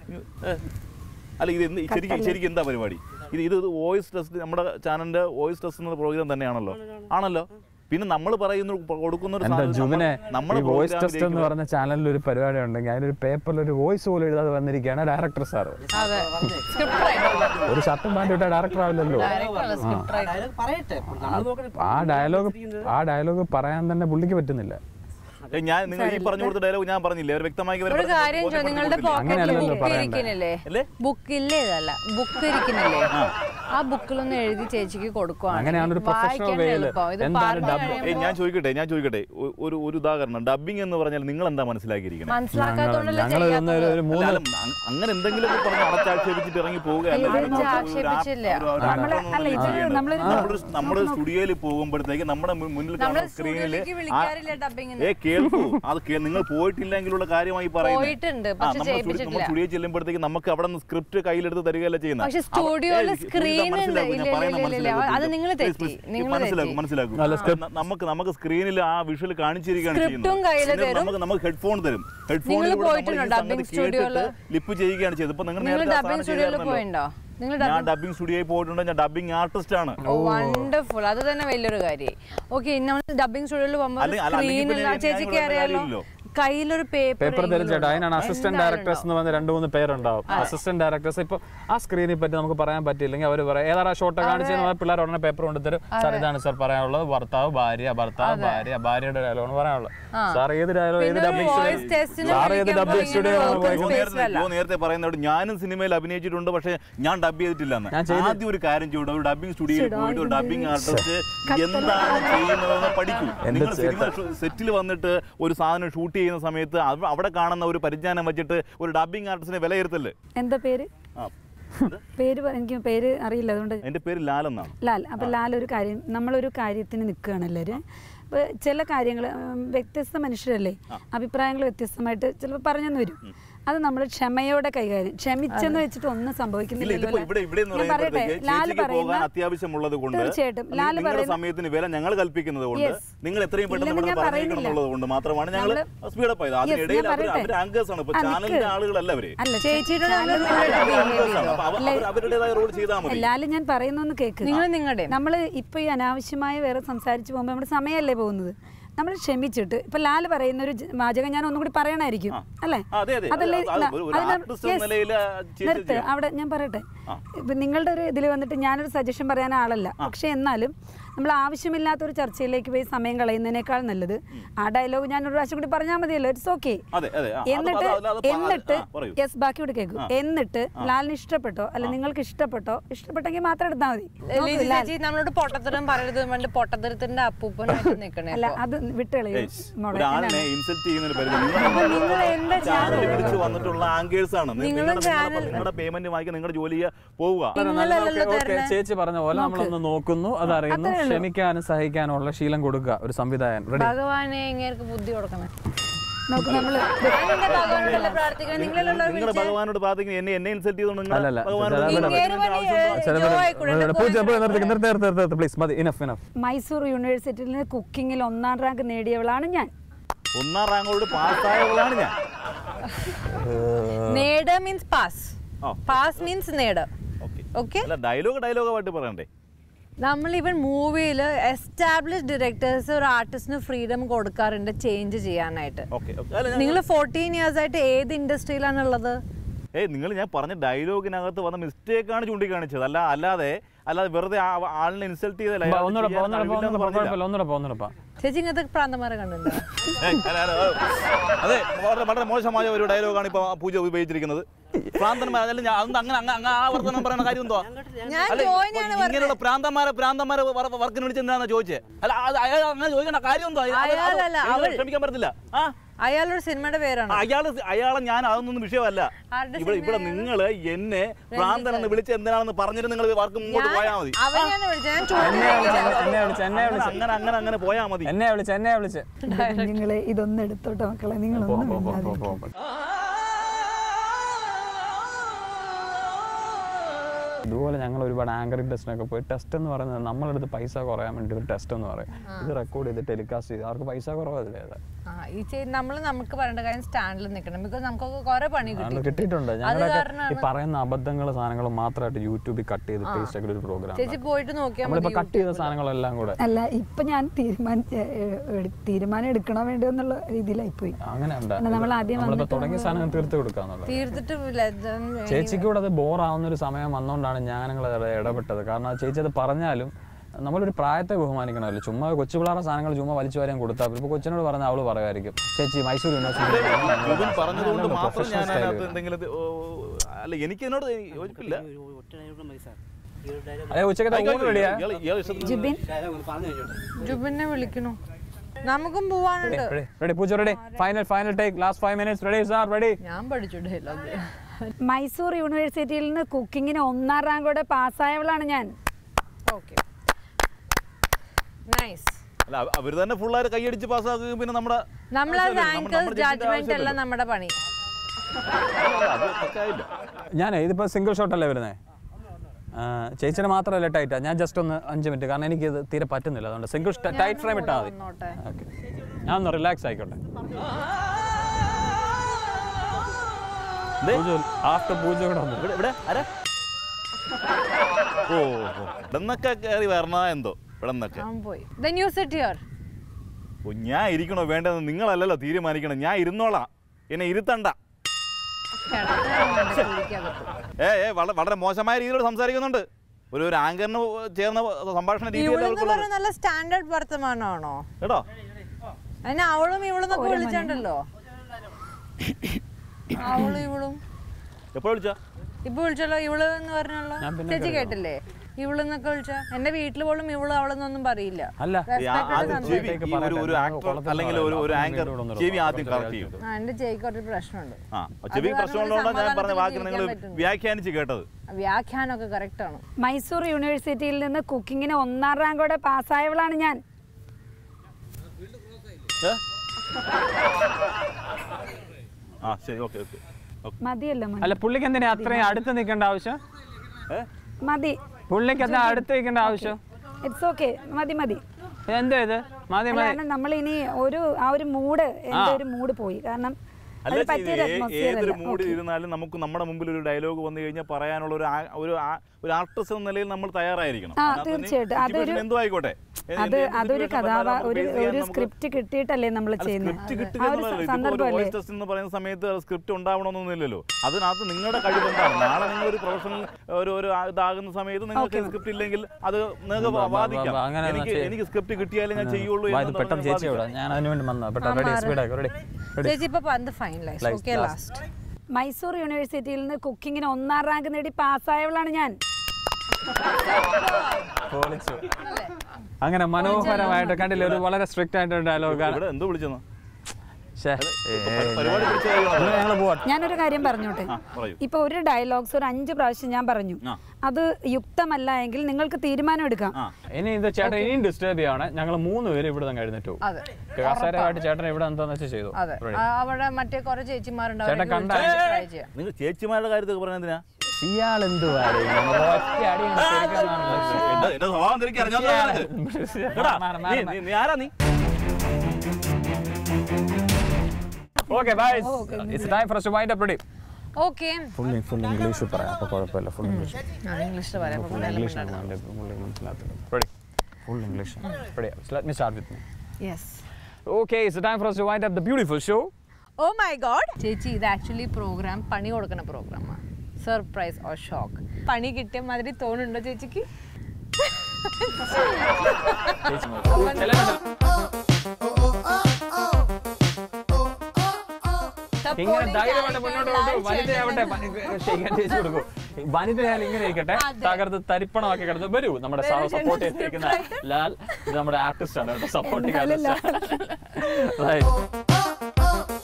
ഏ. അല്ല ഇത് എന്ത് ശരിക്കും ശരിക്കും എന്താ പരിപാടി ഇത് ഇത് വോയിസ് ടെസ്റ്റ് നമ്മുടെ ചാനലിന്റെ വോയിസ് ടെസ്റ്റ് എന്ന പ്രോഗ്രാം തന്നെയാണല്ലോ ആണല്ലോ പിന്നെ നമ്മൾ പറയുന്ന കൊടുക്കുന്ന ഒരു എന്താ സാധനം ജുബിനെ നമ്മ- നമ്മുടെ ഈ വോയിസ് ടെസ്റ്റ് എന്ന് പ്രോഗ്രാമിലേക്ക് പറഞ്ഞ ചാനലിൽ ഒരു പരിപാടി ഉണ്ടെങ്കിൽ അതിലൊരു പേപ്പറിൽ ഒരു വോയിസ് പോലും എഴുതാതെ വന്നിരിക്കുകയാണ് ഡയറക്ടർ സാറ് അതെ സ്ക്രിപ്റ്റ് റൈറ്റർ ഒരു ഷർട്ടും പാൻറ്റും ഇട്ട ഡയറക്ടർ ആവില്ലല്ലോ സ്ക്രിപ്റ്റ് റൈറ്റർ ഡയലോഗ് പറയട്ടെ നമ്മൾ നോക്കണേ ആ ഡയലോഗ് ആ ഡയലോഗ് പറയാൻ തന്നെ പുള്ളിക്ക് പറ്റുന്നില്ല ഏ, ഞാൻ നിങ്ങൾ ഈ പറഞ്ഞു കൊടുത്ത ഡയലോഗ് ഞാൻ പറഞ്ഞില്ലേ അവർ വ്യക്തമായി ഒരു കാര്യം ചോ നിങ്ങളുടെ പോക്കറ്റിൽ അങ്ങനെയല്ലല്ലോ ബുക്ക് പറയണ്ടേ. ഇരിക്കുന്നില്ലേ അല്ലേ? ബുക്ക് ഇല്ലേ ഇതല്ല ബുക്ക് ഇരിക്കുന്നില്ലേ ആ ബുക്കിലൊന്ന് എഴുതി ചേച്ചിക്ക് കൊടുക്കുവാണ് അങ്ങനെയാണ് ഒരു professional way ല് എന്താണ് dub- ഏയ് ഞാൻ ചോദിക്കട്ടെ ഞാൻ ചോദിക്കട്ടെ ഒ- ഒരു ഒരു ഉദാഹരണം ഡബിങ് എന്ന് പറഞ്ഞാൽ നിങ്ങൾ എന്താ മനസ്സിലാക്കിയിരിക്കുന്നത് മനസ്സിലാക്കാത്തോണ്ടല്ലേ ഞങ്ങൾ ഇതൊന്ന് ഒരു- ഒരു മൂന്ന് അല്ല, അ- അങ്ങനെ എന്തെങ്കിലും പറഞ്ഞ് അടച്ചാക്ഷേപിച്ചിട്ട് ഇറങ്ങി പോവുക അയ്യോ, ഇത് ആക്ഷേപിച്ചില്ല. നമ്മള് അല്ല ഇത് നമ്മളൊരു നമ്മുടെ സ്റ്റുഡിയോയിൽ പോകുമ്പോഴത്തേക്ക് നമ്മുടെ മു- മുന്നിൽ നമ്മള് കാണുന്ന സ്ക്രീനിൽ സ്റ്റുഡിയോയിലേക്ക് വിളിക്കാറില്ല ഡബിങ്ങിന് ഏ കേൾക്കൂ അത് കേ- നിങ്ങൾ പോയിട്ടില്ലെങ്കിലുള്ള കാര്യമായി പറയുന്നത് പോയിട്ടുണ്ട്, ആ, പക്ഷെ നമ്മൾ സ്റ്റുഡിയോ- ചെയ്യിപ്പിച്ചിട്ടില്ല. നമ്മൾ സ്റ്റുഡിയോ ചെല്ലുമ്പോഴത്തേക്ക് നമുക്ക് അവിടെ നിന്ന് സ്ക്രിപ്റ്റ് കയ്യിലെടുത്ത് തരികയല്ല ചെയ്യുന്നത് പക്ഷെ അവ- സ്റ്റുഡിയോയില് ഏയ്, screen ഇത് മനസ്സിലാക്കൂ, ഉണ്ട്. ഞാൻ ഇല്ല, പറയുന്നത് ഇല്ല, ഇല്ല, മനസ്സിലാക്കൂ. അത് നിങ്ങൾ Please, തെറ്റി. please, നിങ്ങൾ മനസ്സിലാക്കൂ തെറ്റി. മനസ്സിലാക്കൂ അല്ല, script- ന- നമുക്ക് നമുക്ക് സ്ക്രീനിൽ ആ വിഷ്വൽ കാണിച്ചിരിക്കുകയാണ് സ്ക്രിപ്റ്റും കയ്യില് എന്നിട്ട് തരും. നമുക്ക് നമുക്ക് ഹെഡ്ഫോൺ തരും നിങ്ങൾ ഹെഡ്ഫോണിൽ പോയിട്ടുണ്ടോ dubbing സ്റ്റുഡിയോയില്? ലിപ്പ് ചെയ്യുകയാണ് ചെയ്തത് ഇപ്പൊ നിങ്ങൾ നിങ്ങൾ നേരത്തെ ആ ഡബിങ് സാധനം സ്റ്റുഡിയോയിൽ ചെയ്തായിരുന്നല്ലോ. പോയിണ്ടോ നിങ്ങൾ ഞാൻ ഡബിംഗ് സ്റ്റുഡിയോയിൽ പോയിട്ടുണ്ട് ഞാൻ ഡബിംഗ് ആർട്ടിസ്റ്റ് ആണ് വണ്ടർഫുൾ അത് തന്നെ വലിയൊരു കാര്യം ഓക്കെ നമ്മൾ ഡബിങ് സ്റ്റുഡിയോയിൽ പോകുമ്പോൾ അല്ലെ- അല്ല, അല്ലെങ്കിൽ സ്ക്രീനിൽ പിന്നെ ഞാൻ ചേച്ചിക്ക് ഇവിടെ അറിയാലോ കാര്യമില്ലല്ലോ. കയ്യിലൊരു പേപ്പർ പേപ്പർ തരും അതിനാണ് അസിസ്റ്റന്റ് ഡയറക്ടേഴ്സ് എന്ന് പറഞ്ഞ രണ്ട് മൂന്ന് പേരുണ്ടാവും അസിസ്റ്റന്റ് ഡയറക്ടേഴ്സ് ഇപ്പൊ ആ സ്ക്രീനിൽ പറ്റി നമുക്ക് പറയാൻ പറ്റിയില്ലെങ്കിൽ അവർ പറയാം ഏതാ ഷോട്ട് കാണിച്ച് പിള്ളേർ ഉടനെ പേപ്പർ കൊണ്ടുതരും സാർ ഇതാണ് സാർ പറയാനുള്ളത് ഭർത്താവ് ഭാര്യ ഭർത്താവ് ഭാര്യ ഭാര്യയുടെ ഡയലോഗാണ് പറയാനുള്ളത് സാർ ഏത് ഡയലോഗ് ഏത് പിന്നെ ഒരു ഡബിംഗ് voice test ന് സാർ ഏത് വിളിക്കുമ്പോൾ ഡബിംഗ് ഇങ്ങനെ സ്റ്റുഡിയോ workers ജോ space നേരത്തെ അല്ല. ജോ നേരത്തെ പറയുന്നത് ഞാനും സിനിമയിൽ അഭിനയിച്ചിട്ടുണ്ട് പക്ഷെ ഞാൻ ഡബ് ചെയ്തിട്ടില്ലെന്ന് ഞാൻ ചെയ്ത്- ആദ്യം ഒരു കാര്യം ചെയ്യണം ഒരു ഡബിംഗ് സ്റ്റുഡിയോയിൽ പോയിട്ട് ഒരു ഡബിംഗ് ആർട്ടിസ്റ്റ് എന്താണ് ചെയ്യുന്നതെന്ന് പഠിക്കൂ എന്റെ നിങ്ങൾ സിനിമ ചേട്ടാ. സെറ്റിൽ വന്നിട്ട് ഒരു സാധനം ഷൂട്ട് ചെയ്യുന്ന സമയത്ത് അവ- അവിടെ കാണുന്ന ഒരു പരിജ്ഞാനം വെച്ചിട്ട് ഒരു ഡബിംഗ് ആർട്ടിസ്റ്റിനെ വിലയിരുത്തല്ലേ എന്താ പേര് ആ പേര് പറ- എനിക്ക് പേര് അറിയില്ല അതുകൊണ്ട് എന്റെ പേര് ലാൽ എന്നാണ് ലാൽ അപ്പം ലാൽ ഒരു കാര്യം നമ്മളൊരു കാര്യത്തിന് നിൽക്കുകയാണ് എല്ലാവരും അപ്പോൾ ചില കാര്യങ്ങൾ വ്യത്യസ്ത മനുഷ്യരല്ലേ അഭിപ്രായങ്ങൾ വ്യത്യസ്തമായിട്ട് ചിലപ്പോൾ പറഞ്ഞെന്ന് വരും അത് നമ്മൾ ക്ഷമയോടെ കൈകാര്യം ക്ഷമിച്ചെന്ന് വെച്ചിട്ട് ഒന്നും ഇല്ല സംഭവിക്കുന്നില്ല ഇതിപ്പോ ഇവിടെ ഇവിടെ എന്ന് ഞാൻ പറയട്ടെ പറയുമ്പോഴത്തേക്ക് ലാൽ ചേച്ചിക്ക് പോകാൻ പറയുന്ന അത്യാവശ്യമുള്ളത് കൊണ്ട് തീർച്ചയായിട്ടും. നി- ലാല് നിങ്ങളുടെ പറയുന്ന- സമയത്തിന് വില ഞങ്ങൾ കൽപ്പിക്കുന്നത് കൊണ്ട് Yes. നിങ്ങൾ എത്രയും പെട്ടെന്ന് ഇല്ലെന്ന് ഇവിടെ ഞാൻ പറഞ്ഞേക്കണം പറയുന്നില്ല. എന്നുള്ളത് കൊണ്ട് മാത്രമാണ് ഞങ്ങൾ നമ്മള് സ്പീഡപ്പ് ചെയ്തത് Yes, അതിനിടയിൽ ഞാൻ അവർ പറയട്ടെ. അവർ ആങ്കേഴ്സ് ആണ് ഇപ്പൊ ആ, ചാനലിന്റെ നിക്ക്. ആളുകളല്ല അവര് അല്ല ചേച്ചിയുടെ ചാനൽ നല്ല നിങ്ങളുടെ behave ആങ്കേഴ്സ് ആണ് ചെയ്തോ? അപ്പൊ അവ- അവർ അവരുടേതായ റോൾ ചെയ്താൽ മതി ലാല് ഞാൻ പറയുന്നൊന്ന് കേക്ക് നിങ്ങൾ നിങ്ങളുടെ നമ്മൾ ഇപ്പൊ ഈ അനാവശ്യമായ വേറെ സംസാരിച്ച് പോകുമ്പോൾ നമ്മുടെ സമയമല്ലേ പോകുന്നത് നമ്മൾ ക്ഷമിച്ചിട്ട് ഇപ്പൊ ലാൽ പറയുന്ന ഒരു ജ- വാചകം ഞാൻ ഒന്നും കൂടി പറയണായിരിക്കും അല്ലേ ആ, അതെ, അതെ. അതല്ലേ അത് ന- ഒരു- ഒരു അതിന് artist എന്ന yes. നിലയിൽ ആ ചേച്ചി നിർത്ത് ചെയ്യണം. അവിടെ ഞാൻ പറയട്ടെ ആ. ഇപ്പൊ നിങ്ങളുടെ ഒരു ഇതിൽ വന്നിട്ട് ഞാനൊരു സജഷൻ പറയാൻ ആളല്ല പക്ഷെ എന്നാലും നമ്മൾ ആവശ്യമില്ലാത്ത ഒരു ചർച്ചയിലേക്ക് പോയി സമയം കളയുന്നതിനേക്കാൾ നല്ലത് ആ ഡയലോഗ് ഞാൻ ഒരു പ്രാവശ്യം കൂടി പറഞ്ഞാൽ മതിയല്ലോ ഇറ്റ്സ് ഓക്കെ അതെ അതെ ആ, അത് എന്നിട്ട് അത് അത് അത് എന്നിട്ട് ആ, പറയൂ യെസ് ബാക്കി കൂടി കേൾക്കും എന്നിട്ട് ലാലിന് ഇഷ്ടപ്പെട്ടോ അല്ല നിങ്ങൾക്ക് ഇഷ്ടപ്പെട്ടോ ഇഷ്ടപ്പെട്ടെങ്കിൽ മാത്രം എടുത്താൽ മതി നോക്കൂ, ലിജി ലാൽ. ചേച്ചി നമ്മളോട് പൊട്ടത്തരം പറയരുത് വേണ്ടി പൊട്ടത്തരത്തിന്റെ അപ്പൂപ്പനായിട്ട് നിക്കണേ അല്ല അത് വിട്ടുകളയും ഏയ്, മോളെ ഒരു ആളിനെ എന്നാണ്? ഇൻസൾട്ട് ചെയ്യുന്ന ഒരു പരിധി നിങ്ങൾ എന്താ ചാനൽ വിളിച്ച് വന്നിട്ടുള്ള ആങ്കേഴ്സ് ആണ് നി- നിങ്ങള് നിങ്ങളുടെ channel- നിങ്ങളുടെ- നിങ്ങളുടെ പേയ്മെന്റ് വാങ്ങിക്കാൻ നിങ്ങളുടെ ജോലി ചെയ്യാൻ പോവുക നിങ്ങളല്ലല്ലോ ഓക്കെ തരണേ. ചേച്ചി പറഞ്ഞ പോലെ നമ്മളൊന്ന് നോക്കുന്നു അതറിയുന്നു അത്രേ ഉള്ളൂ. ക്ഷമിക്കാനും സഹിക്കാനുള്ള ശീലം കൊടുക്കുക ഒരു സംവിധായകൻ റെഡി ഭഗവാനെ ഇങ്ങേർക്ക് ബുദ്ധി കൊടുക്കണേ നോക്ക് നമ്മള് ഞാൻ എന്റെ ഭഗവാനോടല്ലേ പ്രാർത്ഥിക്കണം നിങ്ങളല്ലല്ലോ നിങ്ങളുടെ ഭഗവാനോട് പ്രാർത്ഥിക്കുന്നത് എന്നെ എന്നെ ഇൻസൾട്ട് ചെയ്തുകൊണ്ട് അല്ലല്ല, നിങ്ങൾ ഭഗവാനോട് ചില- പ്രാർത്ഥിക്കേണ്ട ഇങ്ങേര് പണി, ആവശ്യമുണ്ടോ? ചില ജോ ആയിക്കൂടെ, എന്റെ പൂജ നിർത്തി നിർത്തി നിർത്തി നിർത്തി പ്ലീസ് മതി ഇനഫ് ഇനഫ് മൈസൂർ യൂണിവേഴ്സിറ്റിയിൽ നിന്ന് കുക്കിങ്ങിൽ ഒന്നാം റാങ്ക് നേടിയവളാണ് ഞാൻ ഒന്നാം റാങ്കോട് പാസ്സായവളാണ് ഞാൻ നേട് മീൻസ് പാസ് ആ. പാസ് മീൻസ് നേട് ഓക്കെ ഓക്കെ അല്ല ഡയലോഗ് ഡയലോഗായിട്ട് പറയണ്ടേ നമ്മൾ ഇവൻ മൂവിയിൽ എസ്റ്റാബ്ലിഷ് ഡയറക്ടേഴ്സ് ഒരു ആർട്ടിസ്റ്റിന് ഫ്രീഡം കൊടുക്കാറുണ്ട് ചേഞ്ച് ചെയ്യാനായിട്ട് ഓക്കെ അല്ല ഞാൻ- നിങ്ങൾ ഫോർട്ടീൻ ഇയേഴ്സ് ആയിട്ട് ഏത് ഇൻഡസ്ട്രിയിലാണ് ഉള്ളത് ഏയ് നിങ്ങൾ ഞാൻ പറഞ്ഞ ഡയലോഗിനകത്ത് വന്ന മിസ്റ്റേക്കാണ് ചൂണ്ടിക്കാണിച്ചത് അല്ല അല്ലാതെ അല്ലാതെ വെറുതെ ആ ആളിനെ ഇൻസൾട്ട് ചെയ്തല്ല അയാൾക്ക് ഒന്നുകൂടെ ചെയ്യാൻ ഒന്നുകൂടെ കഴിവില്ലെന്ന് പറഞ്ഞില്ല. കുഴപ്പമില്ല ഒന്നുകൂടെ ഒന്നുകൂടെ ചേച്ചി ഇങ്ങനത്തെ പ്രാന്തമാരെ കണ്ടിട്ടുണ്ടോ ഏയ്, അല്ല, അല്ല, അതെ വളരെ വളരെ മോശമായ ഒരു ഡയലോഗാണ് ഇപ്പൊ ആ പൂജ ഉപയോഗിച്ചിരിക്കുന്നത് പ്രാന്തന്മാർ അതല്ല ഞാൻ അതൊന്നും അങ്ങനെ അങ്ങ് അങ്ങ് ആ വർത്തനം പറയുന്ന കാര്യം എന്തോ ഞാൻ അല്ല, ജോയിനാണ് ഇപ്പൊ ഇങ്ങനെയുള്ള പ്രാന്തന്മാരെ പ്രാന്തന്മാരെ വർ- വർക്കിന് വിളിച്ചെന്താന്ന് ചോദിച്ചേ അല്ല അത് അയാൾ അങ്ങനെ ചോദിക്കേണ്ട കാര്യം എന്തോ അത് അത് അയാളല്ല, എനിക്ക് അവൾ. ക്ഷമിക്കാൻ പറ്റത്തില്ല ആ അയാളുടെ സിനിമയുടെ പേരാണ് അയാള് അയാളെ ഞാൻ അതൊന്നും വിഷയമല്ല ആരുടെ ഇവിടെ ഇവിടെ സിനിമയാണ്? നിങ്ങള് എന്നെ ഭ്രാന്തനെന്ന് വിളിച്ച് എന്തിനാണെന്ന് പറഞ്ഞിട്ട് നിങ്ങൾ വർക്ക് മുമ്പോട്ട് പോയാൽ മതി അവനെയാണ് വിളിച്ചത് ഞാൻ എന്നെ ചോദിച്ചു വിളിച്ച് എന്നെ വിളിച്ച് എന്നെ അങ്ങനെ വിളിച്ച് അങ്ങനെ അങ്ങനെ അങ്ങനെ പോയാൽ മതി എന്നെ വിളിച്ച് എന്നെ വിളിച്ച് കുഞ്ഞുങ്ങളെ ഇതൊന്നും എടുത്തോട്ടെ മക്കളെ പോ, നിങ്ങളൊന്നും പോ, പോ, പോ, മിണ്ടാതിരിക്കുക. പോ, പോ. ഇതുപോലെ ഞങ്ങൾ ഒരുപാട് ആങ്കറിംഗ് ടെസ്റ്റിനൊക്കെ പോയി ടെസ്റ്റ് എന്ന് പറയുന്നത് നമ്മളെ അടുത്ത് പൈസ കുറയാൻ വേണ്ടി ഒരു ടെസ്റ്റ് എന്ന് പറയും ഇത് റെക്കോർഡ് ചെയ്ത് ടെലികാസ്റ്റ് ചെയ്ത് അവർക്ക് പൈസ കുറവല്ലേ ആ ഈ നമ്മൾ നമുക്ക് പറയേണ്ട കാര്യം സ്റ്റാൻഡിൽ നിൽക്കണം ബിക്കോസ് നമുക്കൊക്കെ കുറെ പണി അത് കിട്ടി കിട്ടിയിട്ടുണ്ട് അത് ഞങ്ങളൊക്കെ ഈ കാരണമാണ് പറയുന്ന അബദ്ധങ്ങൾ സാധനങ്ങളും മാത്രമായിട്ട് യൂട്യൂബിൽ കട്ട് ചെയ്ത് ടേസ്റ്റ് ഒക്കെ ഒരു പ്രോഗ്രാം ചേച്ചി പോയിട്ട് നോക്കിയാൽ നമ്മളിപ്പോ മതി കട്ട് ചെയ്ത സാധനങ്ങളെല്ലാം കൂടെ അല്ല ഇപ്പൊ ഞാൻ തീരുമാനിച്ച ഏ- ഏ- തീരുമാനം എടുക്കണോ വേണ്ടോ എന്നുള്ള രീതിയിലായി പോയി അങ്ങനെ ഉണ്ട് പിന്നെ നമ്മൾ ആദ്യം നമ്മളിപ്പോ വന്നിട്ട് തുടങ്ങിയ സാധനങ്ങൾ തീർത്ത് കൊടുക്കാന്നുള്ളത് തീർത്തിട്ട് ചേച്ചിക്ക് കൂടെ അത് ബോർ ആവുന്ന ഒരു സമയം വന്നുകൊണ്ടാണ് ഞങ്ങൾ ഇടപെട്ടത് കാരണം ചേച്ചി അത് പറഞ്ഞാലും നമ്മളൊരു പ്രായത്തെ ബഹുമാനിക്കണമല്ലോ ചുമ്മാ കൊച്ചു പിള്ളേരുടെ സാധനങ്ങൾ ചുമ്മാ വലിച്ചു വരാൻ കൊടുത്താൽ ഇപ്പൊ കൊച്ചിനോട് പറഞ്ഞാൽ അവള് പറയുമായിരിക്കും ചേച്ചി മൈസൂർ ജോബിൻ പറഞ്ഞതുകൊണ്ട് യൂണിവേഴ്സിറ്റി മാത്രം ഞാൻ അതിനകത്ത് എന്തെങ്കിലും ഇത്, ഓ, അല്ല എനിക്ക് ഇതിനോട് യോജിപ്പില്ല അതെ ഉച്ചക്കത്തെ ഊണ് റെഡിയാ ഇയാള് ഇയാള് ഇഷ്ടത്തിന് ജുബിൻ ജുബിനെ വിളിക്കണു നമുക്കും പോവാനുണ്ട് ready Pooja ready final final take last five minutes ready sir ready ഞാൻ പഠിച്ചു ഡയലോഗ് മൈസൂർ യൂണിവേഴ്സിറ്റിയിൽ നിന്ന് കുക്കിങ്ങിന് ഒന്നാം റാങ്കോടെ പാസ്സായവളാണ് ഞാൻ ഓക്കെ നൈസ് അല്ല അവ- അവര് തന്നെ ഫുള്ളായിട്ട് കൈയടിച്ച് പാസ്സാക്കുകയും പിന്നെ നമ്മുടെ നമ്മളെ ആവശ്യമില്ല. റാങ്ക് നമ്മുടെ- നമ്മുടെ ജഡ്ജിന്റെ ജഡ്ജ്മെന്റ് എല്ലാം ആവശ്യമില്ലല്ലോ. നമ്മുടെ പണി അത് പക്കായില്ല. ഞാൻ ഇതിപ്പോ സിംഗിൾ ഷോട്ട് അല്ലേ വരുന്നത് ചേച്ചിനെ മാത്രമല്ല ടൈറ്റാ ഞാൻ ജസ്റ്റ് ഒന്ന് അഞ്ച് മിനിറ്റ് കാരണം എനിക്ക് ഇത് തീരെ പറ്റുന്നില്ല അതുകൊണ്ട് സിംഗിൾ ടൈറ്റ് ഫ്രെയിം ഇട്ടാൽ മതി വന്നോട്ടെ. ഓക്കെ ഞാൻ ഒന്ന് റിലാക്സ് ആയിക്കോട്ടെ ദേ, ആഫ്റ്റർ പൂജ കൂടെ വന്നു ഇവിടെ ഇവിടെ ആരാ ഓ ഓ. ഇവിടുന്നൊക്കെ കയറി വരണ എന്തോ ഇവിടെ നിന്നൊക്കെ ഞാൻ പോയി ദെൻ യു സിറ്റ് ഹിയർ ഓ ഞാൻ ഇരിക്കണോ വേണ്ടതെന്ന് നിങ്ങളല്ലല്ലോ തീരുമാനിക്കണം ഞാൻ ഇരുന്നോളാം എന്നെ ഇരുത്തണ്ട ഏ ഏ വള- വളരെ മോശമായ രീതിയിൽ സംസാരിക്കുന്നുണ്ട് ഒരു ഒരു ആങ്കറിന് ചേർന്ന സംഭാഷണ രീതി ഇവളെന്ന് പറഞ്ഞ നല്ല സ്റ്റാൻഡേർഡ് വർത്തമാനമാണോ കേട്ടോ അതിന് അവളും ഇവളുന്നൊക്കെ വിളിച്ചിട്ടുണ്ടല്ലോ അവളും ഇവളും എപ്പോഴും വിളിച്ചാ ഇപ്പൊ വിളിച്ചല്ലോ ഇവള് എന്ന് പറഞ്ഞല്ലോ ഞാൻ പിന്നെ ചേച്ചി കേട്ടില്ലേ ഇവളെന്നൊക്കെ വിളിച്ച എന്റെ വീട്ടിൽ പോലും ഇവള് അവളെന്നൊന്നും പറയില്ല അല്ല ഈ ആ- ആദ്യം Respect ചെവി ഈ ഒരു ഒരു ആക്ടർ അല്ലെങ്കിൽ ഒരു ഒരു ആങ്കർ ചെവി ആദ്യം കറക്റ്റ് ചെയ്യും ആ എന്റെ ചേച്ചിക്ക് ഒരു പ്രശ്നമുണ്ട് ആ ചെവി കാരണം പ്രശ്നമുള്ളതുകൊണ്ടാണ് ഞാൻ പറഞ്ഞ സമാധാനത്തിൽ വാക്കിന് നിങ്ങൾ ജീവിക്കാൻ പറ്റുന്നു. വ്യാഖ്യാനിച്ച് കേട്ടത് വ്യാഖ്യാനമൊക്കെ കറക്റ്റ് ആണ് മൈസൂർ യൂണിവേഴ്സിറ്റിയിൽ നിന്ന് കുക്കിങ്ങിന് ഒന്നാം റാങ്കോടെ പാസ്സായവളാണ് ഞാൻ ഏ? ആ ശരി ഓക്കെ ഓക്കെ ഓക്കെ മതിയല്ലോ മോനെ. അല്ല പുള്ളിക്ക് എന്തിനാ അത്രയും അടുത്ത് നിൽക്കേണ്ട ആവശ്യം ഏ മതി പുള്ളിക്ക് എന്താ അടുത്ത് നിൽക്കേണ്ട ആവശ്യം ഇറ്റ്സ് ഓക്കെ മതി മതി എന്താ ഇത് മതി മതി കാരണം നമ്മൾ ഇനി ഒരു ആ ഒരു മൂഡ് എന്റെ ഒരു മൂഡ് പോയി കാരണം അല്ല അത് പറ്റിയൊരു ചെയ്തേ, അറ്റ്മോസ്ഫിയർ ഏതൊരു അല്ല മൂഡിൽ ഇരുന്നാലും നമുക്ക് നമ്മുടെ മുമ്പിൽ ഒരു ഡയലോഗ് വന്നു കഴിഞ്ഞാൽ പറയാനുള്ള ഒരു ആ- ഒരു ആ- ഒരു ആർട്ടിസ്റ്റ് എന്ന നിലയിൽ നമ്മൾ തയ്യാറായിരിക്കണം ആ, അതിനകത്ത് ഇനി തീർച്ചയായിട്ടും. അതൊരു- situation എന്തോ ആയിക്കോട്ടെ എന്ത് അത് എന്ത് അതൊരു situation കഥാപാ വന്നാലും നമുക്ക് ഒരു face ചെയ്യാൻ ഒരു നമുക്ക് സ്ക്രിപ്റ്റ് കിട്ടിയിട്ടല്ലേ നമ്മൾ ചെയ്യുന്നത് സ്ക്രിപ്റ്റ് കിട്ടുക ആ ഒരു എന്നുള്ളതല്ല. ഇതിപ്പോ ഒരു സന്ദർഭമല്ലേ വോയിസ് ടെസ്റ്റ് എന്ന് പറയുന്ന സമയത്ത് സ്ക്രിപ്റ്റ് ഉണ്ടാവണമെന്നൊന്നുമില്ലല്ലോ അതിനകത്ത് നിങ്ങളുടെ കഴിവ് എന്താണ് നാളെ നിങ്ങൾ ഒരു പ്രൊഫഷണൽ ഒരു ഒരു ആ- ഇതാകുന്ന സമയത്ത് നിങ്ങൾക്ക് സ്ക്രിപ്റ്റ് ഇല്ലെങ്കിൽ അത് നിങ്ങൾക്ക് ബാ- ബാ- വാദിക്കാം ബാ- അങ്ങനെ എനിക്ക് ചെയ്യ്. എനിക്ക് സ്ക്രിപ്റ്റ് കിട്ടിയാലേ ഞാൻ ചെയ്യുള്ളൂ വാ, ഇത് എന്ന് പെട്ടെന്ന് പറഞ്ഞ് ചേച്ചി വിടാം ഞാൻ അതിന് വേണ്ടി വന്നാ പെട്ടെന്ന് റെഡി സ്പീഡ് ആക്കി റെഡി ചേച്ചി ഇപ്പൊ പന്ത് finalize Last- okay last. Last Mysore യൂണിവേഴ്സിറ്റിയിൽ നിന്ന് കുക്കിങ്ങിന് ഒന്നാം റാങ്ക് നേടി പാസ്സായവളാണ് ഞാൻ പൊളിച്ചു. അങ്ങനെ മനോഹരമായിട്ട് കണ്ടില്ലേ ഒരു വളരെ സ്ട്രിക്റ്റ് ആയിട്ട് ഡയലോഗാണ് ഇവിടെ എന്തോ വിളിച്ചെന്ന് പരിപാടി പരിപാടി പിടിച്ച കാര്യമാണോ? ഞങ്ങൾ പോവാം ഞാനൊരു കാര്യം പറഞ്ഞോട്ടെ ആ, പറയൂ. ഇപ്പൊ ഒരു ഡയലോഗ്സ് ഒരു അഞ്ച് പ്രാവശ്യം ഞാൻ പറഞ്ഞു ആ. അത് യുക്തമല്ല എങ്കിൽ നിങ്ങൾക്ക് തീരുമാനം എടുക്കാം ആ ഇനി ഇത് ചേട്ടൻ ഇനിയും ഡിസ്റ്റർബ് ചെയ്യാണ് ഞങ്ങൾ മൂന്ന് പേര് ഇവിടെ നിന്ന് കഴിഞ്ഞിട്ട് പോകും അതെ കസാരമായിട്ട് ചേട്ടൻ ഇവിടെ എന്താന്ന് വെച്ചാൽ ചെയ്തു അതെ Ready. ആ, അവിടെ മറ്റേ കുറെ ചേച്ചിമാരുണ്ട് ചേട്ടാ അവരൊക്കെ കണ്ട വിളിച്ച് try ചെയ്യാം നിങ്ങൾ ചേച്ചിമാരുടെ കാര്യത്തൊക്കെ പറഞ്ഞ എന്തിനാ ഇയാൾ എന്തുവാ ഒറ്റ അടി കൊണ്ട് ശരിക്കും എന്റെ- എന്റെ സ്വഭാവം തിരിക്ക് അറിഞ്ഞാലോ നിനക്ക്? എടാ, നീ- നീ- നീ ആരാ നീ okay bye it's time for us to wind up ready okay full full English പറയാം അപ്പോൾ കുഴപ്പമില്ല ഫുൾ ഇംഗ്ലീഷ് ഇംഗ്ലീഷിൽ പറയാം full English ready full English ready let me start with me yes okay it's time for us to wind up the beautiful show oh my god ചേച്ചി ഇത് ആക്ച്വലി പ്രോഗ്രാം പണി കൊടുക്കുന്ന പ്രോഗ്രാമാണ് സർപ്രൈസ് ഓർ ഷോക്ക് പണി കിട്ടിയ മാതിരി തോന്നുന്നുണ്ടോ ചേച്ചിക്ക് ഇങ്ങനെ ധൈര്യമായിട്ട് മുന്നോട്ട് കൊണ്ടു വനിതയാവട്ടെ ഷെയ്ക്കാൻ ചേച്ചി കൊടുക്കൂ വനിതയാൽ ഇങ്ങനെ ഇരിക്കട്ടെ തകർത്ത് തരിപ്പണമാക്കി കിടന്ന് വരൂ നമ്മുടെ സപ്പോർട്ട് ചെയ്തിരിക്കുന്ന ലാൽ ഇത് നമ്മുടെ ആർട്ടിസ്റ്റ് ആണ് സപ്പോർട്ടിങ് ആർട്ടിസ്റ്റ്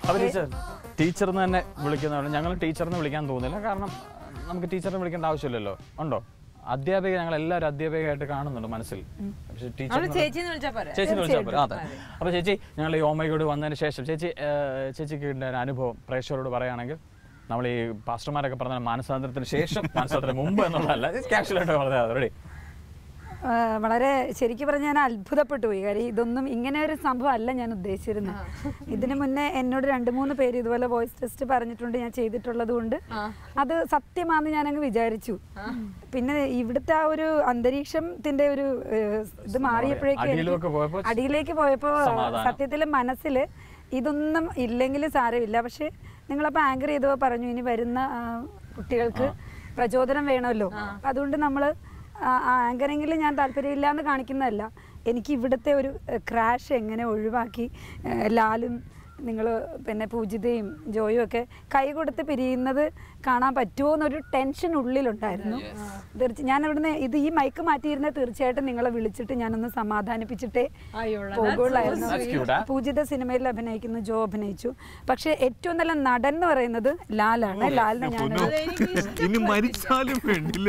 അപ്പോൾ ടീച്ചർ ടീച്ചർ എന്ന് തന്നെ വിളിക്കുന്നതാണ് ഞങ്ങൾ ടീച്ചറിന് വിളിക്കാൻ തോന്നില്ല കാരണം നമുക്ക് ടീച്ചറിനെ വിളിക്കേണ്ട ആവശ്യമില്ലല്ലോ ഉണ്ടോ അധ്യാപിക ഞങ്ങൾ എല്ലാവരും അധ്യാപികയായിട്ട് കാണുന്നുണ്ട് മനസ്സിൽ പക്ഷേ ടീച്ചർ നമ്മള് ചേച്ചിന്ന് വിളിച്ചാ പോരെ ചേച്ചി വിളിച്ചാൽ പോരെ അതെ അപ്പോൾ ചേച്ചി ഞങ്ങൾ ഈ ഓമയോട് വന്നതിന് ശേഷം ചേച്ചി ആ, ചേച്ചിക്ക് ഉണ്ടായ ഒരു അനുഭവം പ്രേക്ഷകരോട് പറയുകയാണെങ്കിൽ നമ്മൾ ഈ പാസ്റ്റർമാരൊക്കെ പറഞ്ഞ മാനസാന്തരത്തിന് ശേഷം മാനസാന്തരത്തിന് മുമ്പ് എന്നുള്ളതല്ല കാഷ്വലായിട്ട് പറഞ്ഞാൽ റെഡി ആ, വളരെ ശരിക്കും പറഞ്ഞാൽ ഞാൻ അത്ഭുതപ്പെട്ടു പോയി കാര്യം ഇതൊന്നും ഇങ്ങനെ ഒരു സംഭവം അല്ല ഞാൻ ഉദ്ദേശിച്ചിരുന്നത് ഇതിനു മുന്നേ എന്നോട് രണ്ട് മൂന്ന് പേര് ഇതുപോലെ വോയിസ് ടെസ്റ്റ് പറഞ്ഞിട്ടുണ്ട് ഞാൻ ചെയ്തിട്ടുള്ളത് കൊണ്ട് അത് സത്യമാണെന്ന് ഞാൻ അങ്ങ് വിചാരിച്ചു പിന്നെ ഇവിടുത്തെ ആ ഒരു അന്തരീക്ഷത്തിന്റെ ഒരു ഏഹ്, ഇത് മാറിയപ്പോഴേക്കും അടിയിലൊക്കെ പോയപ്പോ എനിക്ക് അടിയിലേക്ക് പോയപ്പോ സമാധാനം. സത്യത്തിൽ മനസ്സിൽ ഇതൊന്നും ഇല്ലെങ്കിലും സാരമില്ല പക്ഷെ നിങ്ങളപ്പോൾ ആങ്കർ ചെയ്തപ്പോൾ പറഞ്ഞു ഇനി വരുന്ന ആ, കുട്ടികൾക്ക് പ്രചോദനം വേണമല്ലോ അതുകൊണ്ട് നമ്മൾ ആങ്കറിങ്ങിൽ ഞാൻ താല്പര്യമില്ല എന്ന് കാണിക്കുന്നതല്ല എനിക്ക് ഇവിടുത്തെ ഒരു ക്രാഷ് എങ്ങനെ ഒഴിവാക്കി ഏഹ്, ലാലും നിങ്ങൾ പിന്നെ പൂജിതയും ജോയും ഒക്കെ കൈ കൊടുത്ത് പിരിയുന്നത് കാണാൻ പറ്റുമോ എന്നൊരു ടെൻഷൻ ഉള്ളിലുണ്ടായിരുന്നു തീർച്ച ഞാൻ ഇവിടുന്ന് ഇത് ഈ മൈക്ക് മാറ്റിയിരുന്ന തീർച്ചയായിട്ടും നിങ്ങളെ വിളിച്ചിട്ട് ഞാനൊന്ന് സമാധാനിപ്പിച്ചിട്ടേ അയ്യോടാ, that's പോകുള്ളായിരുന്നു so sweet. That's cute, പൂജിത സിനിമയിൽ അഭിനയിക്കുന്നു ജോ അഭിനയിച്ചു പക്ഷെ ഏറ്റവും നല്ല നടൻ എന്ന് പറയുന്നത് ലാലാണ് ലാലിനെ ഞാൻ ഇനി മരിച്ചാലും വേണ്ടില്ല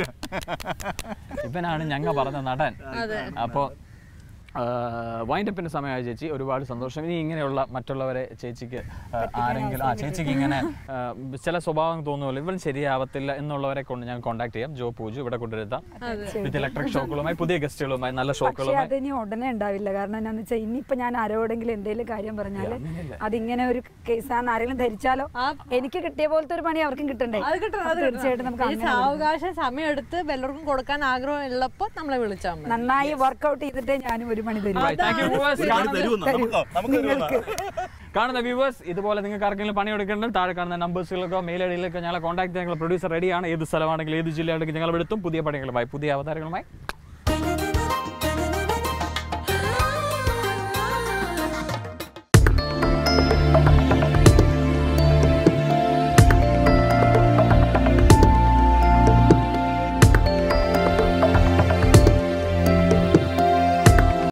ഇവനാണ് ഞങ്ങൾ പറഞ്ഞ നടൻ അപ്പോൾ വൈൻഡപ്പിന്റെ സമയമായി ചേച്ചി ഒരുപാട് സന്തോഷം ഇനി ഇങ്ങനെയുള്ള മറ്റുള്ളവരെ ചേച്ചിക്ക് ആ, ആരെങ്കിലും ആ ചേച്ചിക്ക് ഇങ്ങനെ ആ, ചില സ്വഭാവം തോന്നുമല്ലോ ഇവൻ ശരിയാവത്തില്ല എന്നുള്ളവരെ കൊണ്ട് ഞാൻ കോൺടാക്ട് ചെയ്യാം ജോ പൂജു ഇവിടെ കൊണ്ടുവരുത്താം വിത്ത് ഇലക്ട്രിക് ഷോക്കുകളുമായി പുതിയ ഗസ്റ്റുകളുമായി നല്ല പക്ഷെ ഷോക്കുകളുമായി അതിനി ഉടനെ ഉണ്ടാവില്ല കാരണം എന്താണെന്ന് വെച്ചാൽ ഇനിയിപ്പോ ഞാൻ ആരോടെങ്കിലും എന്തെങ്കിലും കാര്യം പറഞ്ഞാല് അതിങ്ങനെ ഒരു കേസാന്ന് ആരെങ്കിലും ധരിച്ചാലോ എനിക്ക് കിട്ടിയ പോലത്തെ ഒരു പണി അവർക്കും കിട്ടണ്ടേ അത് കിട്ടണം അത് അപ്പൊ തീർച്ചയായിട്ടും നമുക്ക് ഈ അങ്ങനെ സാവകാശം സമയം എടുത്ത് വല്ലവർക്കും കൊടുക്കാൻ ആഗ്രഹം ഉള്ളപ്പോ നമ്മളെ വിളിച്ചാൽ മതി നന്നായി വർക്കൗട്ട് ചെയ്തിട്ടേ ഞാനും ഒരു മണി തരും Right. Thank you, viewers. ഒരു പണി തരുമെന്നോ? നമുക്കോ? നമുക്ക് തരുമെന്നോ? നിങ്ങൾക്ക് കാണുന്ന വ്യൂവേഴ്സ് ഇതുപോലെ നിങ്ങൾക്ക് ആർക്കെങ്കിലും പണി എടുക്കേണ്ടത് താഴെ കാണുന്ന നമ്പേഴ്സിലേക്കോ മെയിൽ ഐ ഡിയിലേക്കോ ഞങ്ങളെ കോൺടാക്ട് ചെയ്യാൻ പ്രൊഡ്യൂസർ റെഡിയാണ് ഏത് സ്ഥലമാണെങ്കിലും ഏത് ജില്ലയാണെങ്കിലും ഞങ്ങൾ എടുത്തും പുതിയ പണികളുമായി പുതിയ അവതാരങ്ങളുമായി